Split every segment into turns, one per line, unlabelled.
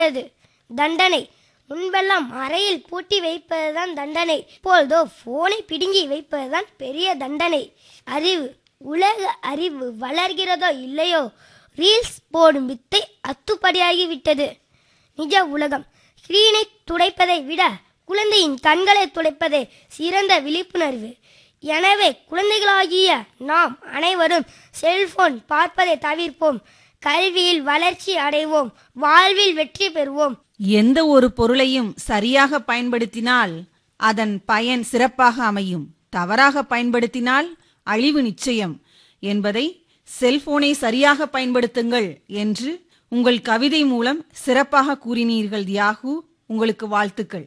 அது தண்டனை முன்பெல்லாம் அறையில் பூட்டி வைப்பதுதான் தண்டனை இப்பொழுதோ போனை பிடுங்கி வைப்பதுதான் பெரிய தண்டனை அறிவு உலக அறிவு வளர்கிறதோ இல்லையோ ரீல்ஸ் போடும் வித்தை அத்துப்படியாகிவிட்டது நிஜ உலகம் ஸ்கிரீனை துடைப்பதை விட குழந்தையின் கண்களை துடைப்பதே சிறந்த விழிப்புணர்வு எனவே குழந்தைகளாகிய நாம் அனைவரும் செல்போன் பார்ப்பதை தவிர்ப்போம் கல்வியில் வளர்ச்சி அடைவோம் வாழ்வில் வெற்றி பெறுவோம்
எந்த ஒரு பொருளையும் சரியாக பயன்படுத்தினால் அதன் பயன் சிறப்பாக அமையும் தவறாக பயன்படுத்தினால் அழிவு நிச்சயம் என்பதை செல்போனை சரியாக பயன்படுத்துங்கள் என்று உங்கள் கவிதை மூலம் சிறப்பாக கூறினீர்கள் தியாகு உங்களுக்கு வாழ்த்துக்கள்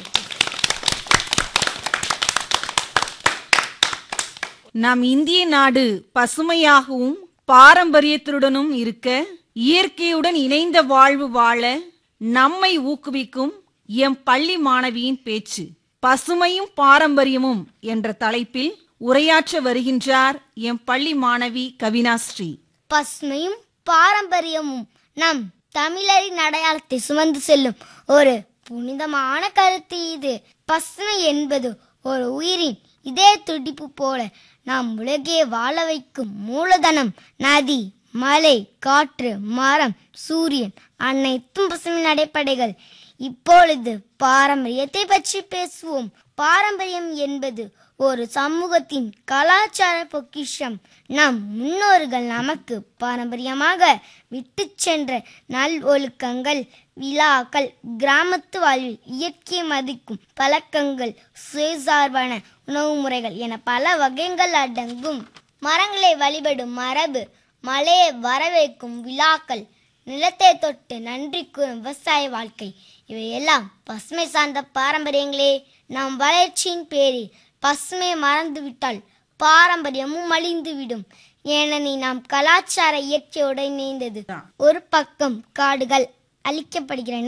நம் இந்திய நாடு பசுமையாகவும் பாரம்பரியத்துடனும் இருக்க இயற்கையுடன் இணைந்த வாழ்வு வாழ நம்மை ஊக்குவிக்கும் எம் பள்ளி மாணவியின் பேச்சு பசுமையும் பாரம்பரியமும் என்ற தலைப்பில் உரையாற்ற வருகின்றார் எம் பள்ளி மாணவி கவினா ஸ்ரீ
பசுமையும் பாரம்பரியமும் நம் தமிழரின் அடையாளத்தை சுமந்து செல்லும் ஒரு புனிதமான கருத்து இது பசுமை என்பது ஒரு உயிரின் இதே துடிப்பு போல நாம் உலகே வாழ வைக்கும் மூலதனம் நதி மலை காற்று மரம் சூரியன் அனைத்தும் பசுமையின் அடைப்படைகள் இப்பொழுது பாரம்பரியத்தை பற்றி பேசுவோம் பாரம்பரியம் என்பது ஒரு சமூகத்தின் கலாச்சார பொக்கிஷம் நம் முன்னோர்கள் நமக்கு பாரம்பரியமாக விட்டு சென்ற நல் ஒழுக்கங்கள் விழாக்கள் கிராமத்து வாழ்வில் இயற்கையை மதிக்கும் பழக்கங்கள் சுயசார்பான உணவு முறைகள் என பல வகைகள் அடங்கும் மரங்களை வழிபடும் மரபு மழையை வரவேற்கும் விழாக்கள் நிலத்தை தொட்டு நன்றி கூறும் விவசாய வாழ்க்கை இவையெல்லாம் பசுமை சார்ந்த பாரம்பரியங்களே நம் வளர்ச்சியின் பேரில் பசுமையை மறந்துவிட்டால் பாரம்பரியமும் அழிந்துவிடும் ஏனெனில் நாம் கலாச்சார இயற்கையோடு இணைந்தது ஒரு பக்கம் காடுகள் அழிக்கப்படுகிறன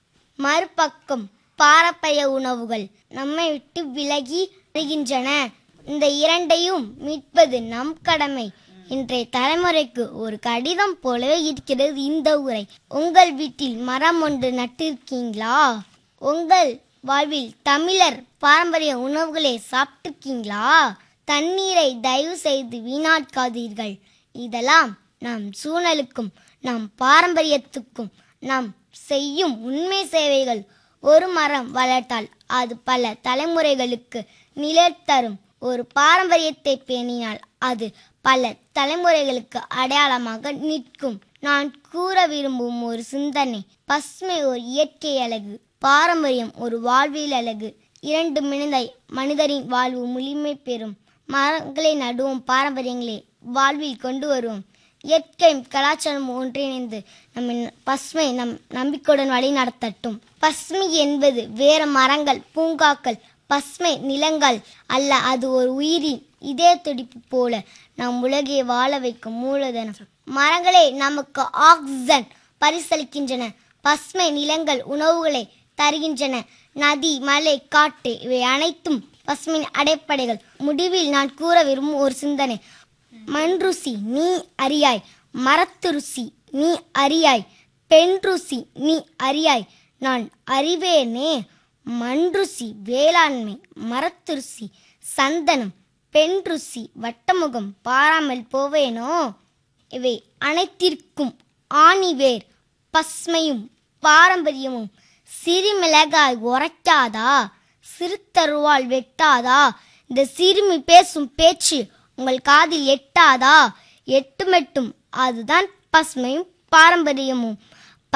மறுபக்கம் பாரம்பரிய உணவுகள் நம்மை விட்டு விலகி வருகின்றன இந்த இரண்டையும் மீட்பது நம் கடமை இன்றைய தலைமுறைக்கு ஒரு கடிதம் போலவே இருக்கிறது இந்த உரை உங்கள் வீட்டில் மரம் ஒன்று நட்டிருக்கீங்களா உங்கள் வாழ்வில் தமிழர் பாரம்பரிய உணவுகளை சாப்பிட்டிருக்கீங்களா தண்ணீரை தயவு செய்து வீணாக்காதீர்கள் இதெல்லாம் நம் சூழலுக்கும் நம் பாரம்பரியத்துக்கும் நாம் செய்யும் உண்மை சேவைகள் ஒரு மரம் வளர்த்தால் அது பல தலைமுறைகளுக்கு நிழல் தரும் ஒரு பாரம்பரியத்தை பேணினால் அது பல தலைமுறைகளுக்கு அடையாளமாக நிற்கும் நான் கூற விரும்பும் ஒரு சிந்தனை பசுமை ஒரு இயற்கை அழகு பாரம்பரியம் ஒரு வாழ்வியல் அழகு இரண்டு மிகுந்தாய் மனிதரின் வாழ்வு முழுமை பெறும் மரங்களை நடுவோம் பாரம்பரியங்களை வாழ்வில் கொண்டு வருவோம் இயற்கையும் கலாச்சாரம் ஒன்றிணைந்து நம்ம பசுமை நம் நம்பிக்கையுடன் வழி நடத்தட்டும் பசுமை என்பது வேற மரங்கள் பூங்காக்கள் பசுமை நிலங்கள் அல்ல அது ஒரு உயிரின் இதே துடிப்பு போல நம் உலகை வாழ வைக்கும் மூலதனம் மரங்களே நமக்கு ஆக்சிஜன் பரிசளிக்கின்றன பசுமை நிலங்கள் உணவுகளை தருகின்றன நதி மலை காட்டு இவை அனைத்தும் பசுமையின் அடைப்படைகள் முடிவில் நான் கூற விரும்பும் ஒரு சிந்தனை மண் ருசி நீ அறியாய் மரத்து ருசி நீ அறியாய் பெண் ருசி நீ அறியாய் நான் அறிவேனே மண் ருசி வேளாண்மை மரத்து ருசி சந்தனம் பெண் ருசி வட்டமுகம் பாராமல் போவேனோ இவை அனைத்திற்கும் ஆணிவேர் பஸ்மையும் பாரம்பரியமும் சிறுமிளகாய் உரைக்காதா சிறுத்தருவால் வெட்டாதா இந்த சிறுமி பேசும் பேச்சு உங்கள் காதில் எட்டாதா எட்டுமெட்டும் அதுதான் பசுமையும் பாரம்பரியமும்